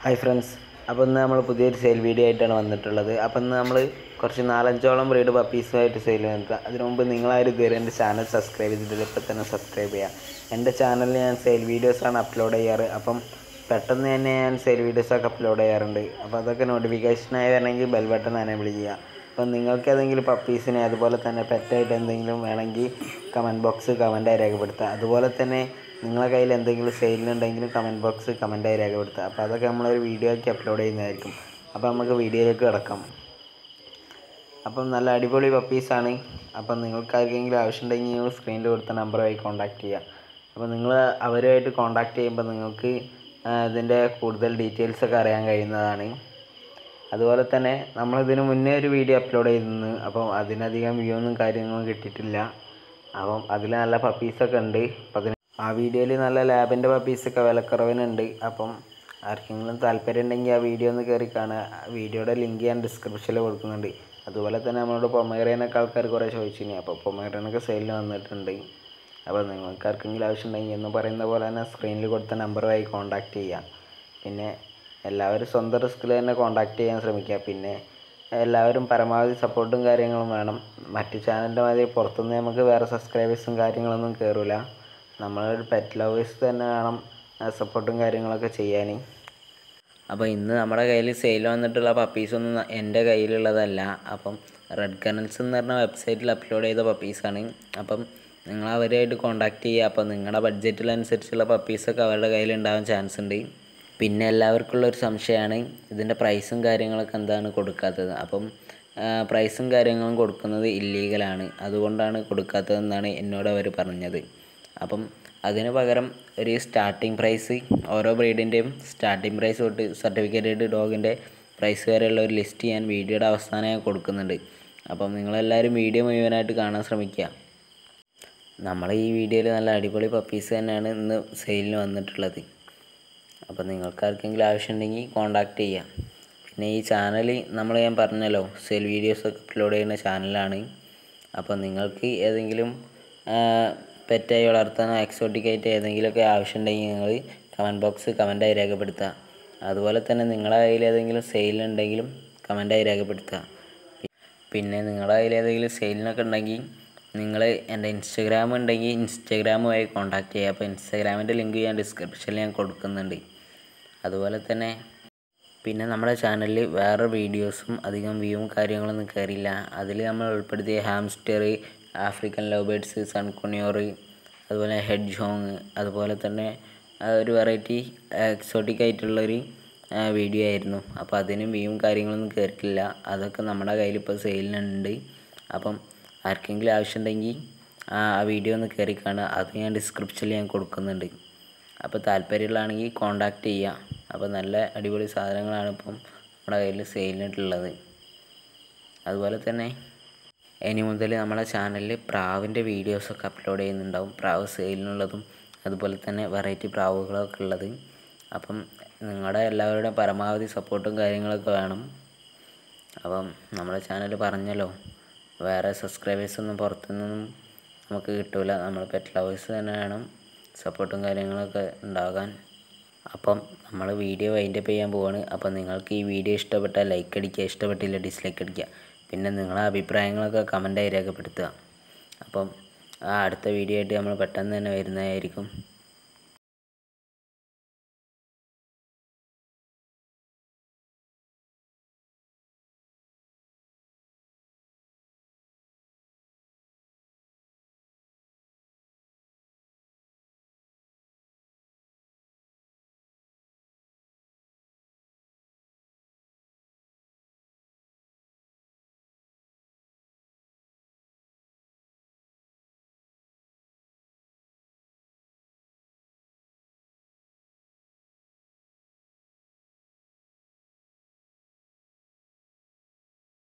hi friends അപ്പോൾ ഇന്ന് നമ്മൾ പുതിയൊരു സെയിൽ വീഡിയോ ആയിട്ടാണ് വന്നിട്ടുള്ളത് അപ്പോൾ ഇന്ന് നമ്മൾ കുറച്ച് നാലഞ്ചോളം ബ്രീഡ് പപ്പീസുമായിട്ട് സെയിൽ വന്നിട്ട് അതിനു മുമ്പ് നിങ്ങളാരും ഇതുവരെ എൻ്റെ ചാനൽ സബ്സ്ക്രൈബ് ചെയ്തിട്ടില്ല ഇപ്പോൾ തന്നെ സബ്സ്ക്രൈബ് ചെയ്യുക എൻ്റെ ചാനലിൽ ഞാൻ സെയിൽ വീഡിയോസാണ് അപ്ലോഡ് ചെയ്യാറ് അപ്പം പെട്ടെന്ന് തന്നെ ഞാൻ സെയിൽ വീഡിയോസൊക്കെ അപ്ലോഡ് ചെയ്യാറുണ്ട് അപ്പോൾ അതൊക്കെ നോട്ടിഫിക്കേഷനായി വരണമെങ്കിൽ ബെൽ ബട്ടൺ എനേബിൾ ചെയ്യുക അപ്പം നിങ്ങൾക്ക് ഏതെങ്കിലും പപ്പീസിനെ അതുപോലെ തന്നെ പെറ്റായിട്ട് എന്തെങ്കിലും വേണമെങ്കിൽ കമൻറ്റ് ബോക്സ് കമൻറ്റായി രേഖപ്പെടുത്തുക അതുപോലെ തന്നെ നിങ്ങളെ കയ്യിൽ എന്തെങ്കിലും സെയിലിനുണ്ടെങ്കിലും കമൻറ്റ് ബോക്സ് കമൻറ്റായി രേഖപ്പെടുത്തുക അപ്പോൾ അതൊക്കെ നമ്മളൊരു വീഡിയോ ആക്കി അപ്ലോഡ് ചെയ്യുന്നതായിരിക്കും അപ്പോൾ നമുക്ക് വീഡിയോയിലേക്ക് കിടക്കാം അപ്പം നല്ല അടിപൊളി പപ്പീസാണ് അപ്പം നിങ്ങൾക്ക് ആർക്കെങ്കിലും ആവശ്യമുണ്ടെങ്കിൽ സ്ക്രീനിൽ കൊടുത്ത നമ്പറുമായി കോൺടാക്ട് ചെയ്യുക അപ്പോൾ നിങ്ങൾ അവരുമായിട്ട് കോൺടാക്ട് ചെയ്യുമ്പോൾ നിങ്ങൾക്ക് ആ, ഇതിൻ്റെ കൂടുതൽ ഡീറ്റെയിൽസ് ഒക്കെ അറിയാൻ കഴിയുന്നതാണ് അതുപോലെ തന്നെ നമ്മളിതിന് മുന്നേ ഒരു വീഡിയോ അപ്ലോഡ് ചെയ്തിരുന്നു അപ്പം അതിനധികം വ്യൂ ഒന്നും കാര്യങ്ങളൊന്നും കിട്ടിയിട്ടില്ല അപ്പം അതിൽ നല്ല പപ്പീസൊക്കെ ഉണ്ട് അപ്പം അതിന് ആ വീഡിയോയിൽ നല്ല ലാബിൻ്റെ പപ്പീസൊക്കെ വിലക്കുറവിനുണ്ട് അപ്പം ആർക്കെങ്കിലും താല്പര്യം ഉണ്ടെങ്കിൽ ആ വീഡിയോ ഒന്ന് കയറി കാണുക ആ വീഡിയോയുടെ ലിങ്ക് ഞാൻ ഡിസ്ക്രിപ്ഷനിൽ കൊടുക്കുന്നുണ്ട് അതുപോലെ തന്നെ നമ്മളോട് പൊമേറിയനൊക്കെ ആൾക്കാർ കുറേ ചോദിച്ചിനി അപ്പോൾ പൊമേറിയനൊക്കെ സെയിലിന് വന്നിട്ടുണ്ട് അപ്പോൾ നിങ്ങൾക്ക് ആർക്കെങ്കിലും ആവശ്യമുണ്ടെങ്കിൽ എന്ന് പറയുന്ന പോലെ തന്നെ സ്ക്രീനിൽ കൊടുത്ത നമ്പറുമായി കോൺടാക്ട് ചെയ്യാം പിന്നെ എല്ലാവരും സ്വന്തം റിസ്കിൽ തന്നെ കോൺടാക്ട് ചെയ്യാൻ ശ്രമിക്കുക പിന്നെ എല്ലാവരും പരമാവധി സപ്പോർട്ടും കാര്യങ്ങളും വേണം മറ്റ് ചാനലിൻ്റെ മാതിരി പുറത്തുനിന്ന് നമുക്ക് വേറെ സബ്സ്ക്രൈബേഴ്സും കാര്യങ്ങളൊന്നും കയറില്ല നമ്മളൊരു പെറ്റ് ലവേഴ്സ് തന്നെ വേണം സപ്പോർട്ടും കാര്യങ്ങളൊക്കെ ചെയ്യാൻ അപ്പോൾ ഇന്ന് നമ്മുടെ കയ്യിൽ സെയിൽ വന്നിട്ടുള്ള പപ്പീസൊന്നും എൻ്റെ കയ്യിലുള്ളതല്ല അപ്പം റെഡ് കനൽസ് എന്ന് പറഞ്ഞ വെബ്സൈറ്റിൽ അപ്ലോഡ് ചെയ്ത പപ്പീസാണ് അപ്പം നിങ്ങൾ അവരുമായിട്ട് കോൺടാക്ട് ചെയ്യുക അപ്പോൾ നിങ്ങളുടെ ബഡ്ജറ്റിലനുസരിച്ചുള്ള പപ്പീസൊക്കെ അവരുടെ കയ്യിൽ ഉണ്ടാവാൻ ചാൻസ് ഉണ്ട് പിന്നെ എല്ലാവർക്കും ഉള്ളൊരു സംശയമാണ് ഇതിൻ്റെ പ്രൈസും കാര്യങ്ങളൊക്കെ എന്താണ് കൊടുക്കാത്തത് അപ്പം പ്രൈസും കാര്യങ്ങളും കൊടുക്കുന്നത് ഇല്ലീഗലാണ് അതുകൊണ്ടാണ് കൊടുക്കാത്തതെന്നാണ് എന്നോട് അവർ പറഞ്ഞത് അപ്പം അതിന് പകരം ഒരു സ്റ്റാർട്ടിംഗ് പ്രൈസ് ഓരോ ബ്രീഡിൻ്റെയും സ്റ്റാർട്ടിംഗ് പ്രൈസ് തൊട്ട് സർട്ടിഫിക്കറ്റഡ് ഡോഗിൻ്റെ പ്രൈസ് വരെയുള്ള ഒരു ലിസ്റ്റ് ഞാൻ വീഡിയോയുടെ അവസാനം ഞാൻ കൊടുക്കുന്നുണ്ട് അപ്പം നിങ്ങളെല്ലാവരും വീഡിയോ മുഴുവനായിട്ട് കാണാൻ ശ്രമിക്കുക നമ്മൾ ഈ വീഡിയോയിൽ നല്ല അടിപൊളി പപ്പീസ് തന്നെയാണ് ഇന്ന് സെയിലിന് വന്നിട്ടുള്ളത് അപ്പോൾ നിങ്ങൾക്ക് ആർക്കെങ്കിലും ആവശ്യമുണ്ടെങ്കിൽ കോൺടാക്ട് ചെയ്യാം പിന്നെ ഈ ചാനൽ നമ്മൾ ഞാൻ പറഞ്ഞല്ലോ സെയിൽ വീഡിയോസൊക്കെ അപ്ലോഡ് ചെയ്യുന്ന ചാനലാണ് അപ്പോൾ നിങ്ങൾക്ക് ഏതെങ്കിലും പെറ്റായി വളർത്താനോ എക്സോട്ടിക് ആയിട്ട് ഏതെങ്കിലുമൊക്കെ ആവശ്യമുണ്ടെങ്കിൽ നിങ്ങൾ കമൻറ്റ് ബോക്സ് കമൻറ്റായി രേഖപ്പെടുത്തുക അതുപോലെ തന്നെ നിങ്ങളുടെ കയ്യിൽ ഏതെങ്കിലും സെയിലുണ്ടെങ്കിലും കമൻറ്റായി രേഖപ്പെടുത്തുക പിന്നെ നിങ്ങളുടെ കയ്യിൽ ഏതെങ്കിലും സെയിലിനൊക്കെ ഉണ്ടെങ്കിൽ നിങ്ങൾ എൻ്റെ ഇൻസ്റ്റഗ്രാം ഉണ്ടെങ്കിൽ ഇൻസ്റ്റഗ്രാമുമായി കോൺടാക്ട് ചെയ്യുക അപ്പോൾ ഇൻസ്റ്റഗ്രാമിൻ്റെ ലിങ്ക് ഞാൻ ഡിസ്ക്രിപ്ഷനിൽ ഞാൻ കൊടുക്കുന്നുണ്ട് അതുപോലെ തന്നെ പിന്നെ നമ്മുടെ ചാനലിൽ വേറെ വീഡിയോസും അധികം വ്യൂവും കാര്യങ്ങളൊന്നും കയറിയില്ല അതിൽ നമ്മൾ ഉൾപ്പെടുത്തിയ hamster African love birds sun conure അതുപോലെ ഹെഡ് ജോങ് അതുപോലെ തന്നെ ആ, ഒരു വെറൈറ്റി എക്സോട്ടിക് ആയിട്ടുള്ളൊരു ആ, വീഡിയോ ആയിരുന്നു അപ്പോൾ അതിനും വ്യൂവും കാര്യങ്ങളൊന്നും കയറിയിട്ടില്ല അതൊക്കെ നമ്മുടെ കയ്യിൽ ഇപ്പോൾ സെയിലിനുണ്ട് അപ്പം ആർക്കെങ്കിലും ആവശ്യമുണ്ടെങ്കിൽ ആ വീഡിയോ ഒന്ന് കയറി കാണുക അത് ഞാൻ ഡിസ്ക്രിപ്ഷനിൽ ഞാൻ കൊടുക്കുന്നുണ്ട് അപ്പോൾ താല്പര്യമുള്ളതാണെങ്കിൽ കോണ്ടാക്ട് ചെയ്യുക അപ്പോൾ നല്ല അടിപൊളി സാധനങ്ങളാണ് ഇപ്പം നമ്മുടെ കയ്യിൽ സെയിലിനിട്ടുള്ളത് അതുപോലെ തന്നെ ഇനി മുതൽ നമ്മുടെ ചാനലിൽ പ്രാവിൻ്റെ വീഡിയോസൊക്കെ അപ്ലോഡ് ചെയ്യുന്നുണ്ടാവും പ്രാവ് സെയിലിനുള്ളതും അതുപോലെ തന്നെ വെറൈറ്റി പ്രാവുകളൊക്കെ ഉള്ളത് അപ്പം നിങ്ങളുടെ എല്ലാവരുടെയും പരമാവധി സപ്പോർട്ടും കാര്യങ്ങളൊക്കെ വേണം അപ്പം നമ്മുടെ ചാനൽ പറഞ്ഞല്ലോ വേറെ സബ്സ്ക്രൈബേഴ്സൊന്നും പുറത്തുനിന്നൊന്നും നമുക്ക് കിട്ടില്ല നമ്മൾ പെറ്റ് ലവേഴ്സ് തന്നെ വേണം സപ്പോർട്ടും കാര്യങ്ങളൊക്കെ ഉണ്ടാകാൻ അപ്പം നമ്മൾ വീഡിയോ വൈൻഡപ്പ് ചെയ്യാൻ പോവാണ് അപ്പം നിങ്ങൾക്ക് ഈ വീഡിയോ ഇഷ്ടപ്പെട്ടാൽ ലൈക്ക് അടിക്കുക ഇഷ്ടപ്പെട്ടില്ല ഡിസ്ലൈക്ക് അടിക്കുക പിന്നെ നിങ്ങളെ അഭിപ്രായങ്ങളൊക്കെ കമൻറ്റായി രേഖപ്പെടുത്തുക അപ്പം ആ അടുത്ത വീഡിയോ ആയിട്ട് നമ്മൾ പെട്ടെന്ന് തന്നെ വരുന്നതായിരിക്കും